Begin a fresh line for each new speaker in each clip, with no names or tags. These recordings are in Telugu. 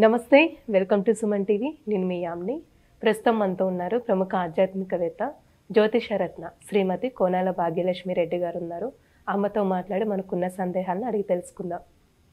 నమస్తే వెల్కమ్ టు సుమన్ టీవీ నేను మీ యామ్ని ప్రస్తుతం మనతో ఉన్నారు ప్రముఖ ఆధ్యాత్మికవేత్త జ్యోతిషరత్న శ్రీమతి కోనాల భాగ్యలక్ష్మి రెడ్డి గారు ఉన్నారు అమ్మతో మాట్లాడి మనకున్న సందేహాలను అడిగి తెలుసుకుందాం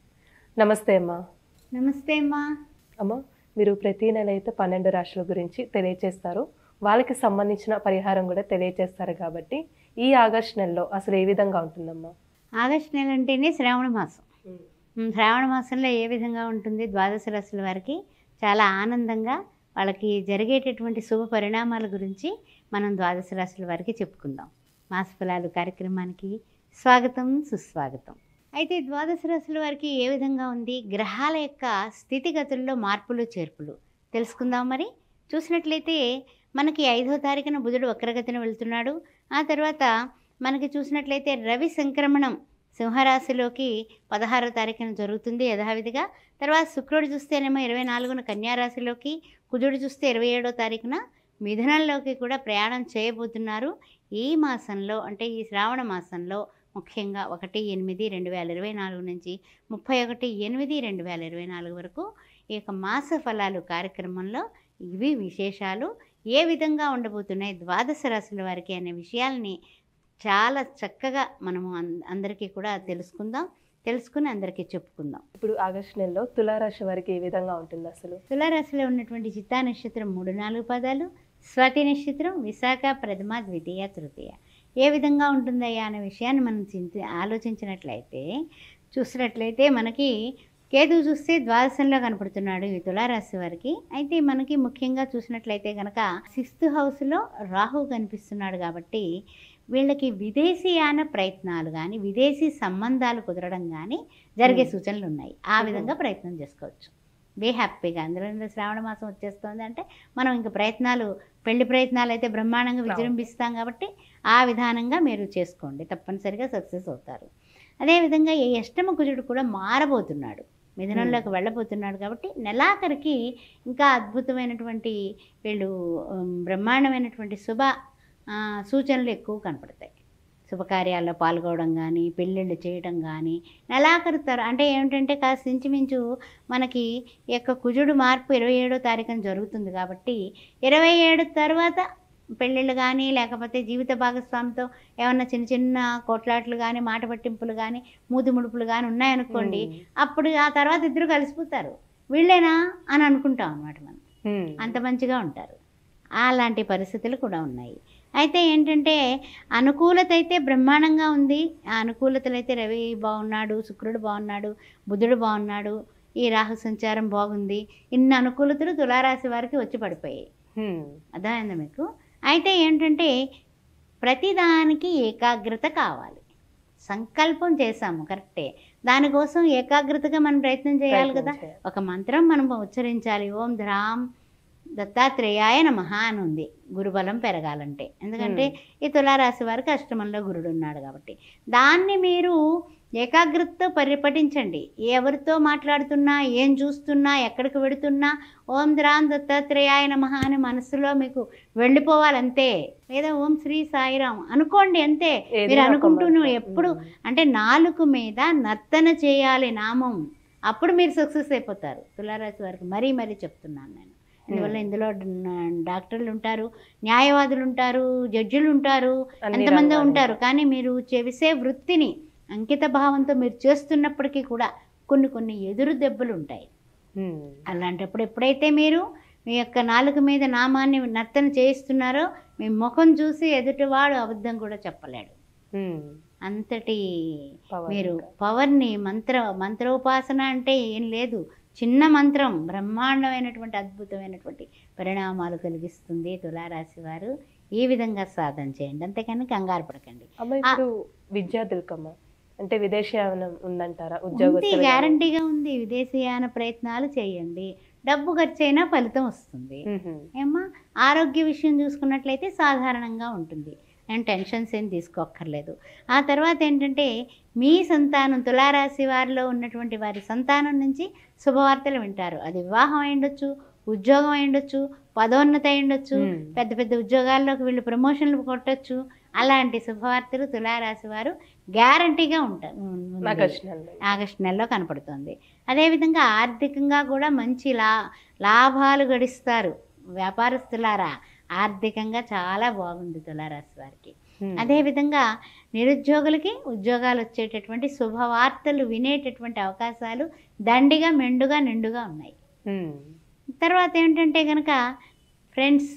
నమస్తే అమ్మా
నమస్తే అమ్మా
అమ్మ మీరు ప్రతి నెల అయితే పన్నెండు రాశుల గురించి తెలియచేస్తారు వాళ్ళకి సంబంధించిన పరిహారం కూడా తెలియచేస్తారు కాబట్టి ఈ ఆగస్ట్ నెలలో అసలు ఏ విధంగా ఉంటుందమ్మా
ఆగస్టు నెల అంటేనే శ్రావణ మాసం ఉమ్, శ్రావణ మాసంలో ఏ విధంగా ఉంటుంది ద్వాదశ రాశుల వారికి చాలా ఆనందంగా వాళ్ళకి జరిగేటటువంటి శుభ పరిణామాల గురించి మనం ద్వాదశ రాశుల వారికి చెప్పుకుందాం మాస ఫలాలు కార్యక్రమానికి స్వాగతం సుస్వాగతం అయితే ద్వాదశ రాశుల వారికి ఏ విధంగా ఉంది గ్రహాల యొక్క స్థితిగతుల్లో మార్పులు చేర్పులు తెలుసుకుందాం మరి చూసినట్లయితే మనకి ఐదో తారీఖున బుధుడు వక్రగతిన వెళ్తున్నాడు ఆ తర్వాత మనకి చూసినట్లయితే రవి సంక్రమణం సింహరాశిలోకి పదహారో తారీఖున జరుగుతుంది యథావిధిగా తర్వాత శుక్రుడు చూస్తేనేమో ఇరవై నాలుగున కన్యారాశిలోకి కుజుడు చూస్తే ఇరవై ఏడో తారీఖున మిథునంలోకి కూడా ప్రయాణం చేయబోతున్నారు ఈ మాసంలో అంటే ఈ శ్రావణ మాసంలో ముఖ్యంగా ఒకటి ఎనిమిది రెండు వేల ఇరవై నాలుగు నుంచి ముప్పై ఒకటి ఎనిమిది రెండు వేల ఇరవై నాలుగు వరకు ఈ యొక్క మాస ఫలాలు కార్యక్రమంలో ఇవి విశేషాలు ఏ విధంగా ఉండబోతున్నాయి ద్వాదశ రాశుల వారికి అనే విషయాల్ని చాలా చక్కగా మనము అం- అందరికీ కూడా తెలుసుకుందాం తెలుసుకుని అందరికీ చెప్పుకుందాం
ఇప్పుడు ఆగస్ట్ నెలలో తులారాశి వారికి ఏ విధంగా ఉంటుంది అసలు
తులారాశిలో ఉన్నటువంటి చిత్తా నక్షత్రం మూడు నాలుగు పదాలు స్వాతి నక్షత్రం విశాఖ ప్రథమ ద్వితీయ తృతీయ ఏ విధంగా ఉంటుందయ్యా అనే విషయాన్ని మనం చింత ఆలోచించినట్లయితే చూసినట్లయితే మనకి కేతు చూస్తే ద్వాదశంలో కనపడుతున్నాడు ఈ తులారాశి వారికి అయితే మనకి ముఖ్యంగా చూసినట్లయితే కనుక సిక్స్త్ హౌస్లో రాహు కనిపిస్తున్నాడు కాబట్టి వీళ్ళకి విదేశీయాన ప్రయత్నాలు కానీ విదేశీ సంబంధాలు కుదరడం కానీ జరిగే
Hmm.
సూచనలు ఉన్నాయి ఆ విధంగా ప్రయత్నం చేసుకోవచ్చు బీ హ్యాపీగా అందులో ఇందులో శ్రావణ మాసం వచ్చేస్తుంది అంటే మనం ఇంక ప్రయత్నాలు పెళ్లి ప్రయత్నాలు అయితే బ్రహ్మాండంగా
అవును.
విజృంభిస్తాం కాబట్టి ఆ విధానంగా మీరు చేసుకోండి తప్పనిసరిగా సక్సెస్ అవుతారు అదేవిధంగా ఈ అష్టమ కుజుడు కూడా మారబోతున్నాడు మిథునంలోకి వెళ్ళబోతున్నాడు కాబట్టి నెలాఖరికి ఇంకా అద్భుతమైనటువంటి వీళ్ళు ఉమ్, బ్రహ్మాండమైనటువంటి శుభ ఆ, సూచనలు ఎక్కువ కనపడతాయి శుభకార్యాల్లో పాల్గొనడం కానీ పెళ్ళిళ్ళు చేయడం కానీ నెలాఖరు తర అంటే ఏమిటంటే కాస్త ఇంచుమించు మనకి ఈ యొక్క కుజుడు మార్పు ఇరవై ఏడో తారీఖున జరుగుతుంది కాబట్టి ఇరవై ఏడు తర్వాత పెళ్ళిళ్ళు కానీ లేకపోతే జీవిత భాగస్వామితో ఏమన్నా చిన్న చిన్న కొట్లాట్లు కానీ మాట పట్టింపులు కానీ మూతి ముడుపులు కానీ ఉన్నాయనుకోండి
ఉమ్.
అప్పుడు ఆ తర్వాత ఇద్దరు కలిసిపోతారు వీళ్ళేనా అని అనుకుంటాం అనమాట మనం
ఉమ్.
అంత మంచిగా ఉంటారు అలాంటి పరిస్థితులు కూడా ఉన్నాయి అయితే ఏంటంటే అనుకూలత అయితే బ్రహ్మాండంగా ఉంది ఆ అనుకూలతలు అయితే రవి బాగున్నాడు శుక్రుడు బాగున్నాడు బుధుడు బాగున్నాడు ఈ రాహు సంచారం బాగుంది ఇన్ని అనుకూలతలు తులారాశి వారికి వచ్చి పడిపోయాయి
ఉమ్.
అర్థమైందా మీకు అయితే ఏంటంటే ప్రతిదానికి ఏకాగ్రత కావాలి సంకల్పం చేశాము కరెక్టే దానికోసం ఏకాగ్రతగా మనం ప్రయత్నం చేయాలి కదా
ప్రయత్నం చేయాలి.
ఒక మంత్రం మనం ఉచ్చరించాలి ఓం ధ్రాం దత్తాత్రేయాయ నమః అని ఉంది గురుబలం పెరగాలంటే ఎందుకంటే ఈ తులారాశి వారికి అష్టమంలో గురుడు ఉన్నాడు కాబట్టి దాన్ని మీరు ఏకాగ్రతతో పరిపఠించండి ఎవరితో మాట్లాడుతున్నా ఏం చూస్తున్నా ఎక్కడికి వెడుతున్నా ఓం ద్రాం దత్తాత్రేయాయ నమః అని మనసులో మీకు వెళ్ళిపోవాలంతే లేదా ఓం శ్రీ సాయిరాం అనుకోండి అంతే
ఏదైనా
మీరు
ఒక
అనుకుంటూను
మంత్రం.
ఎప్పుడు
ఉమ్.
అంటే నాలుగు మీద నర్తన చేయాలి నామం అప్పుడు మీరు సక్సెస్ అయిపోతారు తులారాశి వారికి మరీ మరీ చెప్తున్నాను నేను అందువల్ల
Hmm.
ఇందులో డ- డాక్టర్లు ఉంటారు న్యాయవాదులు ఉంటారు జడ్జిలు ఉంటారు
అన్ని
ఎంతమంది
రంగాలు
ఉంటారు కానీ మీరు చేసే వృత్తిని అంకిత భావంతో మీరు చేస్తున్నప్పటికీ కూడా కొన్ని కొన్ని ఎదురు దెబ్బలు ఉంటాయి
ఉమ్.
అలాంటప్పుడు ఎప్పుడైతే మీరు మీ యొక్క నాలుగు మీద నామాన్ని నర్తన చేయిస్తున్నారో మీ ముఖం చూసి ఎదుటివాడు అబద్ధం కూడా చెప్పలేడు
ఉమ్.
అంతటి
Power
మీరు
ఇంకా.
పవర్ని మంత్ర మంత్రోపాసన అంటే ఏం లేదు చిన్న మంత్రం బ్రహ్మాండమైనటువంటి అద్భుతమైనటువంటి పరిణామాలు కలిగిస్తుంది తులారాశి వారు ఈ విధంగా సాధన చేయండి అంతేకాని కంగారు పడకండి
అమ్మ ఇప్పుడు విద్యార్థులకమ్మ అంటే విదేశీయానం ఉందంటారా
ఉంది
ఉద్యోగస్తులు
గ్యారంటీగా ఉంది విదేశీయాన ప్రయత్నాలు చేయండి డబ్బు ఖర్చు అయినా ఫలితం వస్తుంది
ఉహుం.
ఏమ్మా ఆరోగ్య విషయం చూసుకున్నట్లయితే సాధారణంగా ఉంటుంది నేను టెన్షన్స్ ఏం తీసుకోక్కర్లేదు ఆ తర్వాత ఏంటంటే మీ సంతానం తులారాశి వారిలో ఉన్నటువంటి వారి సంతానం నుంచి శుభవార్తలు వింటారు అది వివాహం అయి ఉండొచ్చు ఉద్యోగం అయి ఉండొచ్చు పదోన్నతి అయి ఉండొచ్చు
మ్మ్.
పెద్ద పెద్ద ఉద్యోగాల్లోకి వీళ్ళు ప్రమోషన్లు కొట్టొచ్చు అలాంటి శుభవార్తలు తులారాశి వారు గ్యారంటీగా ఉంటారు
నాకు వచ్చిన
ఆగస్టు నెలలో కనపడుతుంది అదేవిధంగా ఆర్థికంగా కూడా మంచి లా లాభాలు గడిస్తారు వ్యాపారస్తులారా ఆర్థికంగా చాలా బాగుంది తులారాశి వారికి అదేవిధంగా నిరుద్యోగులకి ఉద్యోగాలు వచ్చేటటువంటి శుభవార్తలు వినేటటువంటి అవకాశాలు దండిగా మెండుగా నిండుగా ఉన్నాయి తర్వాత ఏంటంటే కనుక ఫ్రెండ్స్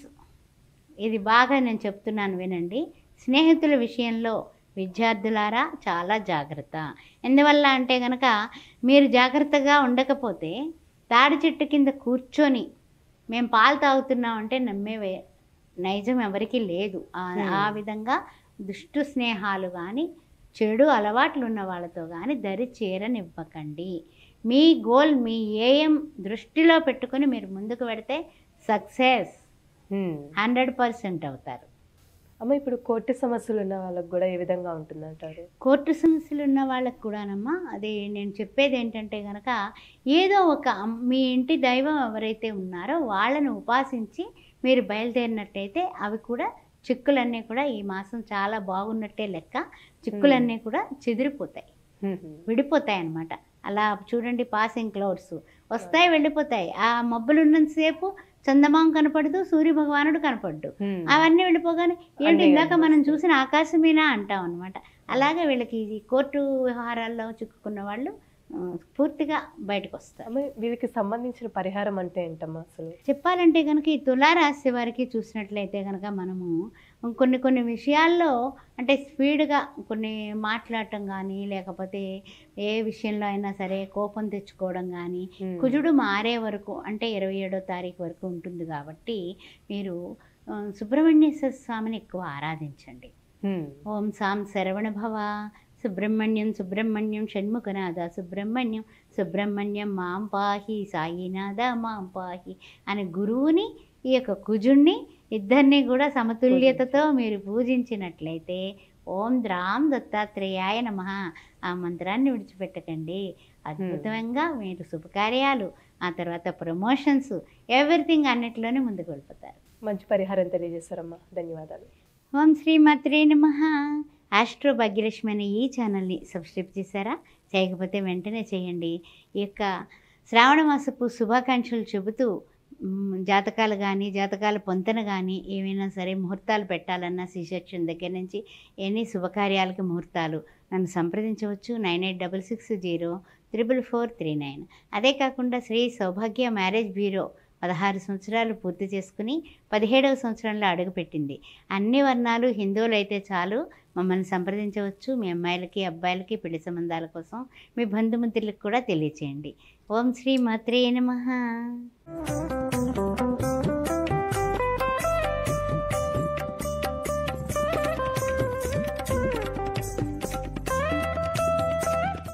ఇది బాగా నేను చెప్తున్నాను వినండి స్నేహితుల విషయంలో విద్యార్థులారా చాలా జాగ్రత్త ఎందువల్ల అంటే కనుక మీరు జాగ్రత్తగా ఉండకపోతే తాడి చెట్టు కింద కూర్చొని మేము పాలు తాగుతున్నాం అంటే నమ్మే వే- నైజం ఎవరికీ లేదు ఆ-
Hmm.
ఆ విధంగా దుష్టు స్నేహాలు కానీ చెడు అలవాట్లు ఉన్న వాళ్ళతో కానీ దరి చేరనివ్వకండి మీ గోల్ మీ ఏఎం దృష్టిలో పెట్టుకొని మీరు ముందుకు పెడితే సక్సెస్ హండ్రెడ్ పర్సెంట్ అవుతారు
అమ్మ ఇప్పుడు కోర్టు సమస్యలు ఉన్న వాళ్ళకి కూడా ఏ విధంగా ఉంటుందంటారు
కోర్టు సమస్యలు ఉన్న వాళ్ళకు కూడానమ్మా అది నేను చెప్పేది ఏంటంటే కనుక ఏదో ఒక అమ్- మీ ఇంటి దైవం ఎవరైతే ఉన్నారో వాళ్ళని ఉపాసించి మీరు బయలుదేరినట్టయితే అవి కూడా చిక్కులన్నీ కూడా ఈ మాసం చాలా బాగున్నట్టే లెక్క చిక్కులన్నీ కూడా చెదిరిపోతాయి విడిపోతాయి అన్నమాట అలా చూడండి పాసింగ్ క్లౌడ్స్ వస్తాయి వెళ్ళిపోతాయి ఆ మబ్బులు ఉన్నంతసేపు చందమామ కనపడదు సూర్య భగవానుడు కనపడ్డు అవన్నీ వెళ్ళిపోగానే ఏంటి
అన్నీ
ఇందాక మనం
వస్తాయి.
చూసిన ఆకాశమేనా అంటాం అనమాట అలాగే వీళ్ళకి ఈ కోర్టు వ్యవహారాల్లో చిక్కుకున్న వాళ్ళు ఆ, పూర్తిగా బయటకు వస్తారు
అమ్మ వీళ్ళకి సంబంధించిన పరిహారం అంటే ఏంటమ్మా అసలు
చెప్పాలంటే కనుక ఈ తులారాశి వారికి చూసినట్లయితే కనుక మనము కొన్ని కొన్ని విషయాల్లో అంటే స్పీడ్గా కొన్ని మాట్లాడటం కానీ లేకపోతే ఏ విషయంలో అయినా సరే కోపం తెచ్చుకోవడం కానీ కుజుడు మారే వరకు అంటే ఇరవై ఏడో తారీఖు వరకు ఉంటుంది కాబట్టి మీరు ఆ, సుబ్రహ్మణ్యేశ్వర స్వామిని ఎక్కువ ఆరాధించండి
ఉమ్.
ఓం సాం శరవణ భవ సుబ్రహ్మణ్యం సుబ్రహ్మణ్యం షణ్ముఖనాథ సుబ్రహ్మణ్యం సుబ్రహ్మణ్యం మాం పాహి సాయినాథ మాం పాహి అనే గురువుని ఈ యొక్క కుజుణ్ణి ఇద్దరిని కూడా సమతుల్యతతో మీరు పూజించినట్లయితే ఓం ద్రాం దత్తాత్రేయాయ నమ ఆ మంత్రాన్ని విడిచిపెట్టకండి అద్భుతంగా మీరు శుభకార్యాలు ఆ తర్వాత ప్రమోషన్స్ ఎవ్రీథింగ్ అన్నిటిలోనే ముందుకు వెళ్ళిపోతారు
మంచి పరిహారం తెలియజేస్తారమ్మా ధన్యవాదాలు
ఓం శ్రీమాత్రే నమ ఆస్ట్రో భాగ్యలక్ష్మి అనే ఈ ఛానల్ని సబ్స్క్రైబ్ చేశారా చేయకపోతే వెంటనే చేయండి ఈ యొక్క శ్రావణ మాసపు శుభాకాంక్షలు చెబుతూ మ్, జాతకాలు కానీ జాతకాల పొంతన కానీ ఏమైనా సరే ముహూర్తాలు పెట్టాలన్నా సి సెక్షన్ దగ్గర నుంచి ఎన్ని శుభకార్యాలకి ముహూర్తాలు నన్ను సంప్రదించవచ్చు nine eight double six zero triple four three nine అదే కాకుండా శ్రీ సౌభాగ్య మ్యారేజ్ బ్యూరో పదహారు సంవత్సరాలు పూర్తి చేసుకుని పదిహేడవ సంవత్సరంలో అడుగుపెట్టింది అన్ని వర్ణాలు హిందువులు అయితే చాలు మమ్మల్ని సంప్రదించవచ్చు మీ అమ్మాయిలకి అబ్బాయిలకి పెళ్లి సంబంధాల కోసం మీ బంధుమిత్రులకు కూడా తెలియచేయండి ఓం శ్రీ మాత్రే నమః